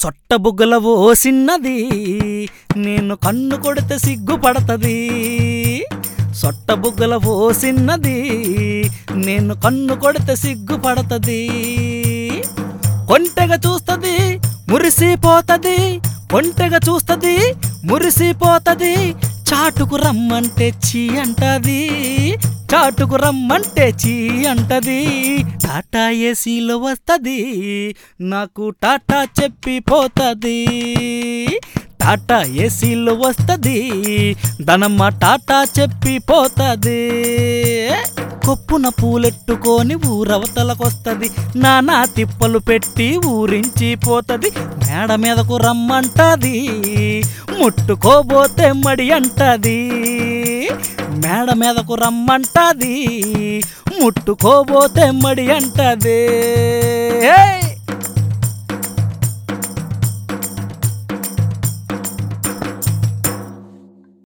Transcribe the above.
సొట్టబుగ్గల ఓ సిన్నది నేను కన్ను కొడితే సిగ్గుపడతది సొట్టబుగ్గల ఓ సిన్నది నేను కన్ను కొడితే సిగ్గుపడతది కొంటెగా చూస్తది మురిసిపోతది కొంటెగా చూస్తది మురిసిపోతది చాటుకు రమ్మంటే చీ అంటది చాటుకు రమ్మంటే చీ అంటది టాటా ఏసీలో వస్తది నాకు టాటా చెప్పి పోతది టాటా ఏసీలో వస్తది ధనమ్మ టాటా చెప్పి పోతది కొప్పున పూలెట్టుకొని ఊరవతలకొస్తది నానా తిప్పలు పెట్టి ఊరించి పోతది మేడ మీదకు రమ్మంటది ముట్టుకోబోతే మడి అంటది మేడ మీదకు రమ్మంటది ముట్టుకోబోతే మడి అంటది ఏయ్!